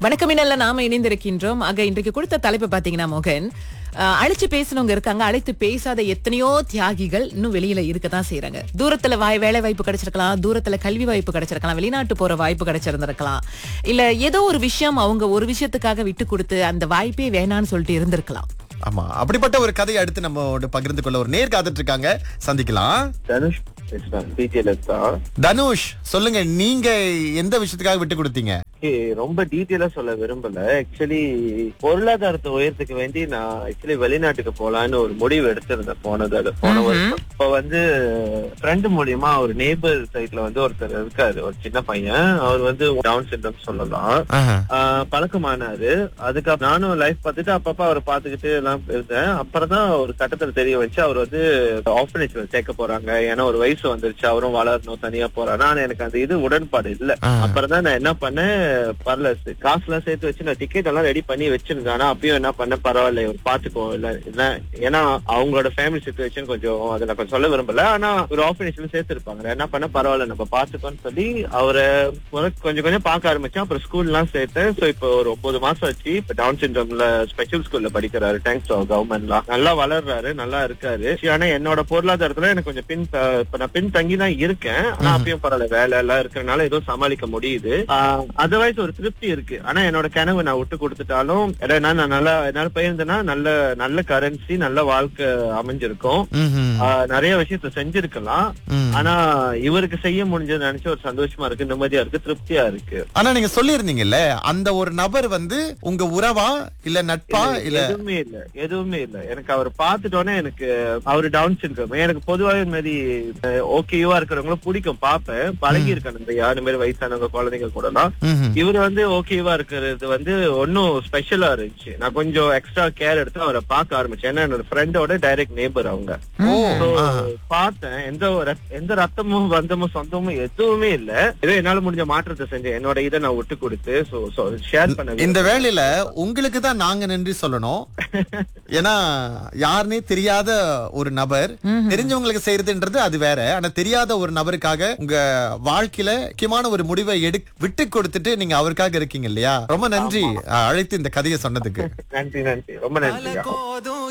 வணக்கம் இன்னல்ல நாம இணைந்திருக்கின்றோம் ஆக இன்றைக்கு கொடுத்த தலைப்பு பாத்தீங்கன்னா மோகன் அஹ், அழைச்சு பேசினவங்க இருக்காங்க அழைத்து பேசாத எத்தனையோ தியாகிகள் இன்னும் வெளியில இருக்கத்தான் செய்றாங்க தூரத்துல வாய் வேலை வாய்ப்பு கிடைச்சிருக்கலாம் தூரத்துல கல்வி வாய்ப்பு கிடைச்சிருக்கலாம் வெளிநாட்டு போற வாய்ப்பு கிடைச்சிருந்திருக்கலாம் இல்ல ஏதோ ஒரு விஷயம் அவங்க ஒரு விஷயத்துக்காக விட்டு கொடுத்து அந்த வாய்ப்பே வேணான்னு சொல்லிட்டு இருந்திருக்கலாம் ஆமா அப்படிப்பட்ட ஒரு கதையை அடுத்து நம்ம பகிர்ந்து கொள்ள ஒரு நேர் காத்துட்டு இருக்காங்க சந்திக்கலாம் தனுஷ் பேசுறேன் பிஜேல தான் தனுஷ் சொல்லுங்க நீங்க எந்த விஷயத்துக்காக விட்டு கொடுத்தீங்க Okay, ரொம்ப டீட்டெயிலா சொல்ல விரும்பல ஆக்சுவலி பொருளாதாரத்தை உயர்த்துக்க வேண்டி நான் ஆக்சுவலி வெளிநாட்டுக்கு போலான்னு ஒரு முடிவு எடுத்திருந்தேன் போனது அது போன வருஷம் இப்ப வந்து ஃப்ரெண்டு மூலியமா ஒரு நேபர் சைட்ல வந்து ஒருத்தர் இருக்காரு ஒரு சின்ன பையன் அவர் வந்து டவுன் சிண்ட்ரம் சொல்லலாம் ஆஹா. ஆஹ் பழக்கமானாரு அதுக்கப்புறம் நானும் லைஃப் பார்த்துட்டு அப்பப்ப அவரை பார்த்துக்கிட்டு எல்லாம் இருந்தேன் அப்புறம் தான் ஒரு கட்டத்துல தெரிய வச்சு அவர் வந்து ஆஃபனேஜ்ல சேர்க்க போறாங்க ஏன்னா ஒரு வயசு வந்துருச்சு அவரும் வளரணும் தனியா போறாரு ஆனா எனக்கு அந்த இது உடன்பாடு இல்ல ஆ. அப்புறம் தான் நான் என்ன பண்ணேன் பரல காசு எல்லாம் சேர்த்து வச்சு நான் டிக்கெட் எல்லாம் ரெடி பண்ணி வச்சிருந்தேன் ஆனா அப்பயும் என்ன பண்ண பரவாயில்ல இவர் பாத்துக்கோ இல்ல இல்ல ஏன்னா அவங்களோட ஃபேமிலி சுச்சுவேஷன் கொஞ்சம் அதை நான் கொஞ்சம் சொல்ல விரும்பல ஆனா ஒரு ஆஃபனேஜ்ல சேர்த்து இருப்பாங்க என்ன பண்ண பரவாயில்ல நம்ம பாத்துக்கோன்னு சொல்லி அவரை முதல்ல கொஞ்சம் கொஞ்சம் பார்க்க ஆரம்பிச்சேன் அப்புறம் ஸ்கூல் எல்லாம் சேர்த்தேன் சோ இப்போ ஒரு ஒன்பது மாசம் ஆச்சு இப்ப டவுன் சிண்ட்ரோம்ல ஸ்பெஷல் ஸ்கூல்ல படிக்கிறாரு தேங்க்ஸ் கவர்மெண்ட்லாம் நல்லா வளர்றாரு நல்லா இருக்காரு ஆனா என்னோட பொருளாதாரத்துல எனக்கு கொஞ்சம் பின் த- இப்ப நான் பின் தங்கி தான் இருக்கேன் ஆனா அப்பயும் பரவாயில்ல வேலை எல்லாம் இருக்கறனால ஏதோ சமாளிக்க முடியுது அதர்வைஸ் ஒரு திருப்தி இருக்கு ஆனா என்னோட கனவு நான் விட்டு கொடுத்துட்டாலும் ஏன்னா நான் நல்லா என்னால போயிருந்தேன்னா நல்ல நல்ல கரன்சி நல்ல வாழ்க்கை அமைஞ்சிருக்கும் ம்ஹும். ஆஹ் நிறைய விஷயத்த செஞ்சிருக்கலாம் ம். ஆனா இவருக்கு செய்ய முடிஞ்சது நினைச்சு ஒரு சந்தோஷமா இருக்கு நிம்மதியா இருக்கு திருப்தியா இருக்கு ஆனா நீங்க சொல்லியிருந்தீங்கல்ல அந்த ஒரு நபர் வந்து உங்க உறவா இல்ல நட்பா இல்ல எதுவுமே இல்ல எதுவுமே இல்ல எனக்கு அவர் பார்த்துட்டோன்னே எனக்கு அவர் டவுன் சிண்ட்ரோம் எனக்கு பொதுவாக இந்த மாதிரி ஓகேவா இருக்கிறவங்கள பிடிக்கும் பார்ப்பேன் பழகி இருக்கேன் இந்த யாரு மாதிரி வயசானவங்க குழந்தைங்க கூட எல்லாம் ம்ஹும். இவர் வந்து ஓகேவா இருக்கிறது வந்து ஒன்னும் ஸ்பெஷலா இருந்துச்சு நான் கொஞ்சம் எக்ஸ்ட்ரா கேர் எடுத்து அவரை பார்க்க ஆரம்பிச்சேன் ஏன்னா என்னோட ஃப்ரெண்டோட டைரக்ட் நேபர் அவங்க ஓ So, ஆஹா. பார்த்தேன் எந்த ஒரு- எந்த ரத்தமும் பந்தமும் சொந்தமும் எதுவுமே இல்ல ஏதோ என்னால முடிஞ்ச மாற்றத்தை செஞ்சேன் என்னோட இதை நான் விட்டு கொடுத்து ஷேர் பண்ண இந்த வேளையில உங்களுக்கு தான் நாங்க நன்றி சொல்லணும் ஏன்னா யாருன்னே தெரியாத ஒரு நபர் தெரிஞ்சவங்களுக்கு செய்யறதுன்றது அது வேற ஆனா தெரியாத ஒரு நபருக்காக உங்க வாழ்க்கையில முக்கியமான ஒரு முடிவை எடு விட்டு கொடுத்துட்டு நீங்க அவருக்காக இருக்கீங்க இல்லையா ரொம்ப நன்றி அஹ், அழைத்து இந்த கதையை சொன்னதுக்கு நன்றி நன்றி ரொம்ப நன்றி போதும்